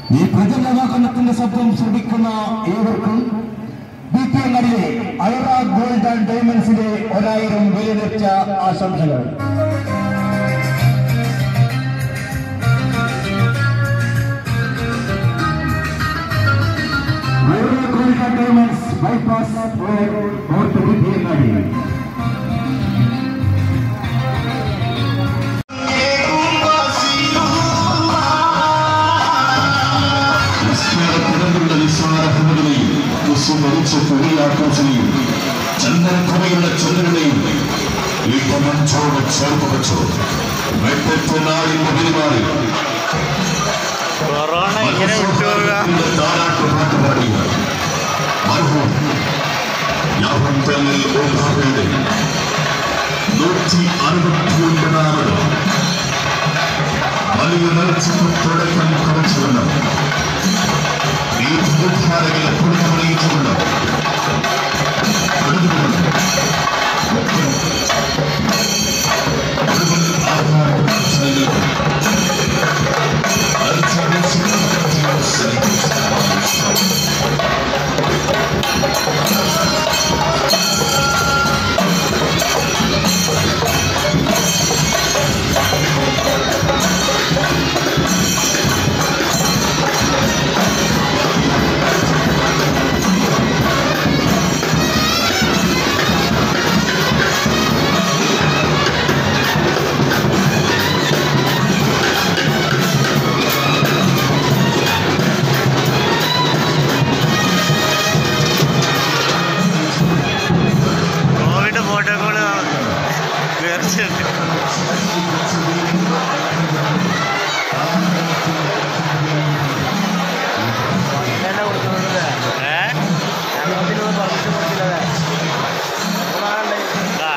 ഈ പ്രജലവാഹനത്തിന്റെ ശബ്ദം ശ്രമിക്കുന്ന ഏവർക്കും ബി പി എല്ലിലെ ഐറ ഗോൾഡ് ആൻഡ് ഡയമണ്ട്സിന്റെ ഒരായിരം വിലനിർച്ച ആശംസകൾ Aira gold and diamonds bypass road north B P L ക്രിസ്ത്യാനികളുടെ നിസ്സാരഹതകളെയും ക്രിസ്തുമരിച്ച കുറിയാഘോഷനെയും ചന്ദനക്കുറയുള്ള ചന്ദ്രനെയും യുദ്ധമഞ്ചോട് ചേർത്ത് വെച്ചു വെട്ടറ്റ നാടിന്റെ പെരുമാറി കൊറോണ ഇങ്ങനെ വിട്ടുപോകുക താരാട്ടുപാട്ട് പാടിയ മർഹൂം യാഹുന്തലിൽ ഓഭാവയുടെ നൂറ്റി അറുപത്തിയൊൻപതാമത് വലിയ നേർച്ചയ്ക്ക് തുടക്കം കുറിച്ചുകൊണ്ട് ഈ പുനരുദ്ധാരകളെ പുനരറിയിച്ചുകൊണ്ട് കടന്നുകൊണ്ട് മുഴുവൻ മുഴുവൻ ആഹാര പ്രശ്നങ്ങൾക്കും കോവിഡ് പ്രോട്ടോകോള് തീർച്ചയായിട്ടും ഏ? ആ.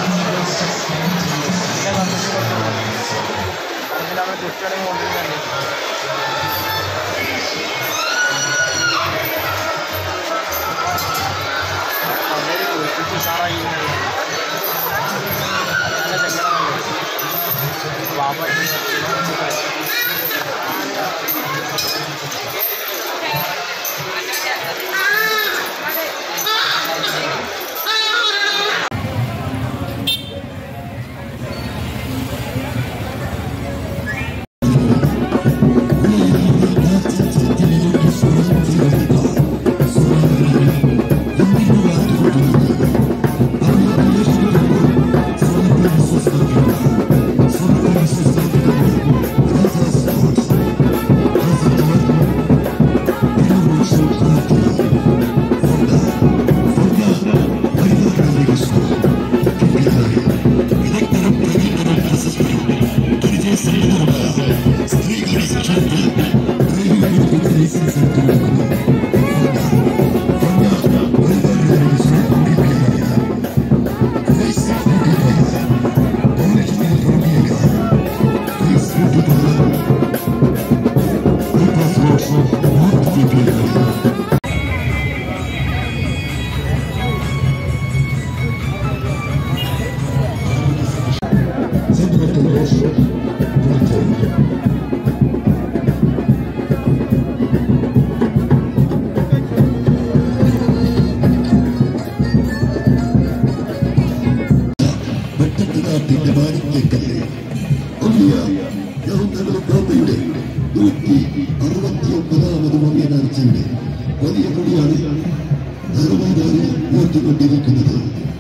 വെട്ടത്തിനാട്ടിന്റെ മാണിക്യക്കല്ല് ഒന്നിയ യഹൂദരുടെ പ്രോപ്പയുടെ നൂറ്റി അറുപത്തിയൊമ്പതാമത് വലിയ നേർച്ചയുടെ വലിയ കൊടിയാണ് ധർമ്മദാരി ഉയർത്തിക്കൊണ്ടിരിക്കുന്നത്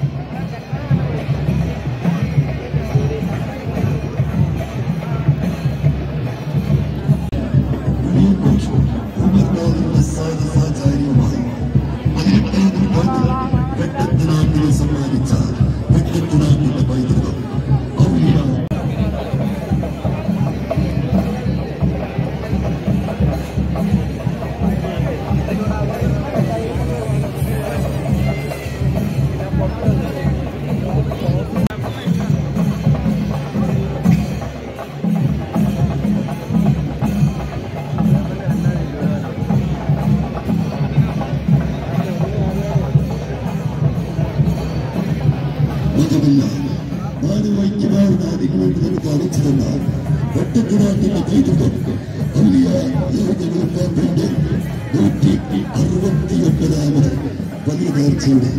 ഉമർനാഥിന്റെ സാധസാചാര്യമായി പതിനെട്ടാം നൂറ്റാണ്ടിൽ വെട്ടത്തിനാട്ടിനെ സമ്മാനിച്ച വെട്ടത്തിനാട്ടിന്റെ പൈതൃകം ഔലിയ മതമല്ല മാനവൈക്യമാവുന്ന ആദ്യങ്ങൾ നമുക്ക് കാണിച്ചു തന്ന വെട്ടത്തിനാട്ടിന്റെ പൈതൃകം ഔലിയ യോഗഗ്രൂപ്പത്തിന്റെ നൂറ്റി അറുപത്തിയൊമ്പതാമത് വലിയ നേർച്ചയുടെ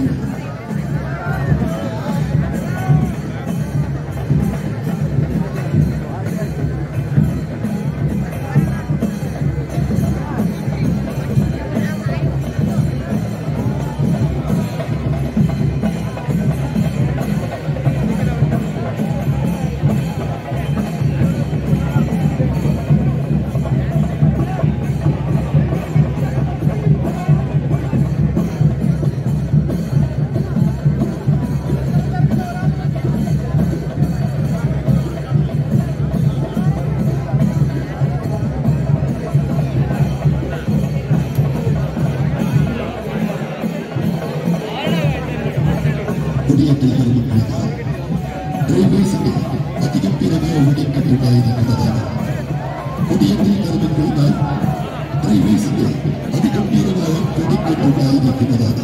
കൊടിയേറ്റിൽ നിർമ്മിക്കുന്നത് ഡ്രൈവേഴ്സിന്റെ അതിഗംഭീരമായ വെടിക്കെട്ടുണ്ടായിരിക്കുന്നതാണ് കൊടിയേറ്റിൽ നിർമ്മിക്കുന്ന ഡ്രൈവേഴ്സിന്റെ അതിഗംഭീരമായ വെടിക്കെട്ടുണ്ടായിരിക്കുന്നതാണ്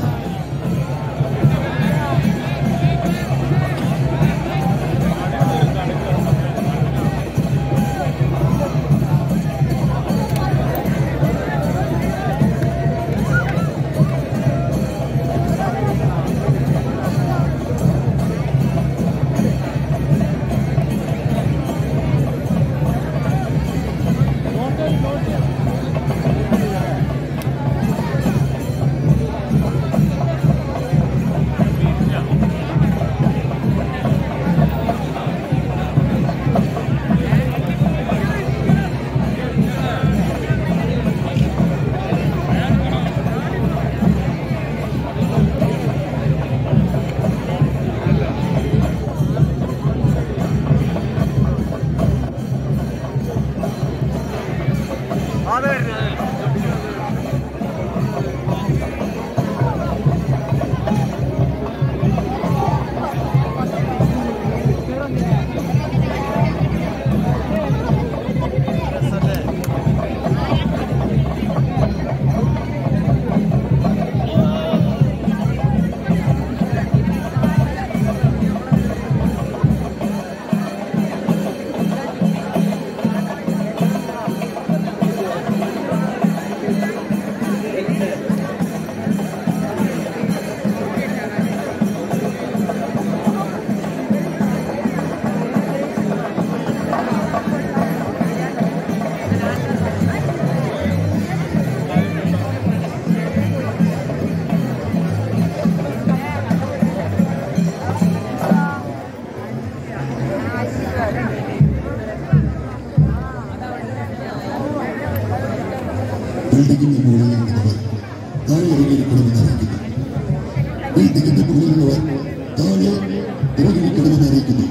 ബിൽഡിങ്ങിന്റെ മുകളിലുള്ളവർ താഴെ ഇറങ്ങിയിരിക്കണമെന്ന് അറിയിക്കുന്നു ബിൽഡിങ്ങിന്റെ മുകളിലുള്ളവർ താഴെ ഇറങ്ങിയിരിക്കണമെന്ന് അറിയിക്കുന്നു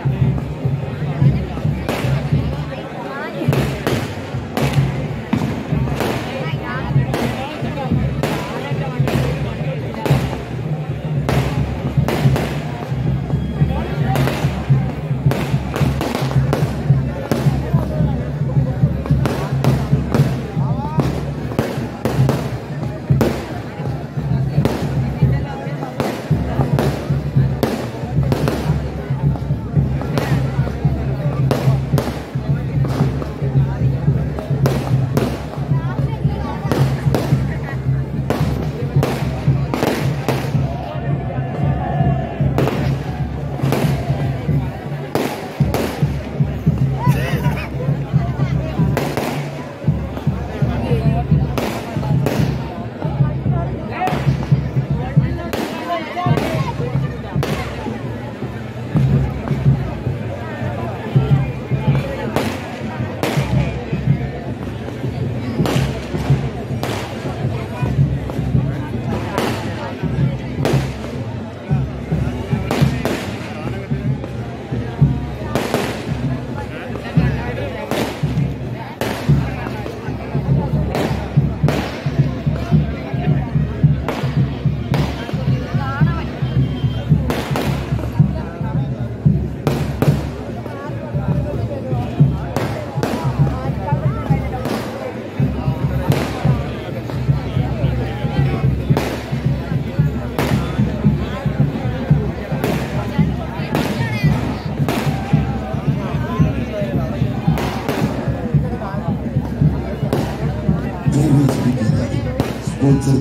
ആ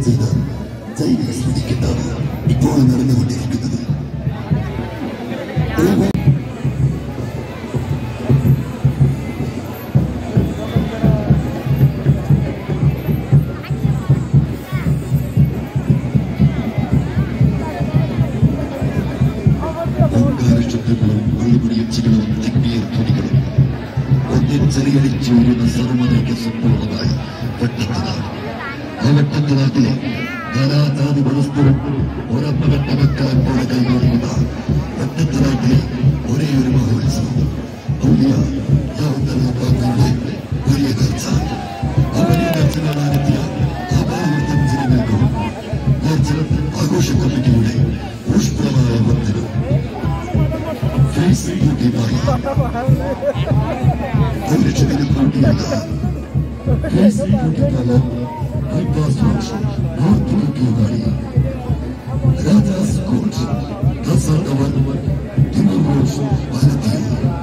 ചെയ്ത ചൈനീസ് വെടിക്കെട്ടാണ് ഇപ്പോൾ നടന്നുകൊണ്ടിരിക്കുന്നത് ഓങ്കാരശബ്ദങ്ങളും ഒളിമുടിയച്ചുകളും തിങ്ങിയ ധ്വനികളും ഒന്നിൽ ചെറിയടിച്ചു വരുന്ന സർവ്വതയ്ക്ക് സമ്പൂർണ്ണമായി വെട്ടത്തിനാണ് ആ വെട്ടത്തിനാട്ടിലെ നാനാജാതി മനസ്തരും ഒരമ്മകട്ട വെക്കാൻ പോലെ കൈമാറുന്ന വെട്ടത്തിനാട്ടിലെ ഒരേ ഒരു മഹോത്സവം ഔലിയ യാവുന്നരുടെ വലിയ നേർച്ച ആ വലിയ നേർച്ച കാണാനെത്തിയ ആപാലവർത്തം ജനങ്ങൾക്കും നേർച്ച ആഘോഷ കമ്മിറ്റിയുടെ ഊഷ്മളമായ വന്ദനം ഫേസ്ബുക്കിമായി ഒരു ലക്ഷത്തിന് കൂട്ടിയുള്ള ഫേസ്ബുക്കിലുള്ള bypass roads, North Kukiyogari, Rajas Court, Kasar Kawan, Timur Roads, Bharati.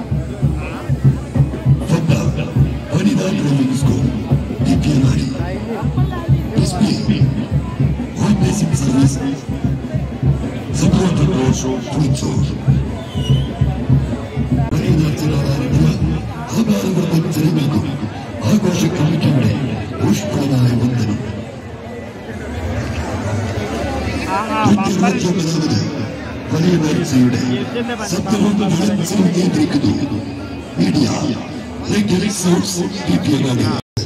Fabda, Vanida Training School, DPNRI, SP, One Basic Service, Support Roads, Twitch ആകാരവൃത്തം ജനങ്ങൾക്കും ആഘോഷ കമ്മിറ്റിയുടെ ഊഷ്മളമായ വന്ദനം നൂറ്റിയിരുപത്തിയൊമ്പതാമത് വലിയ നേർച്ചയുടെ സത്യവും വിളച്ചിലും നിയന്ത്രിക്കുന്നു മീഡിയ റെഗുലർ സോഴ്സ് ഡിപിഎനാണ്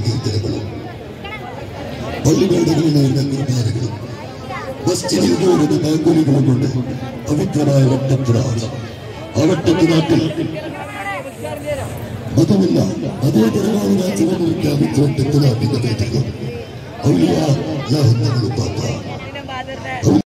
പള്ളിവേടകളിൽ നേരിടുന്ന കുർബാനകളും മസ്ജിദിൽ നേരിടുന്ന ബാങ്കുലികളും കൊണ്ട് പവിത്രമായ വട്ടത്തിനാണ് ആ വട്ടത്തിനാട്ടിൽ മതമില്ല മതേതരമായ രാജ്യങ്ങൾ വ്യാപിച്ച വട്ടത്തിനാട്ടിന്റെ നേതൃത്വം ഔലിയ യാഹുന്നകളുപ്പാപ്പ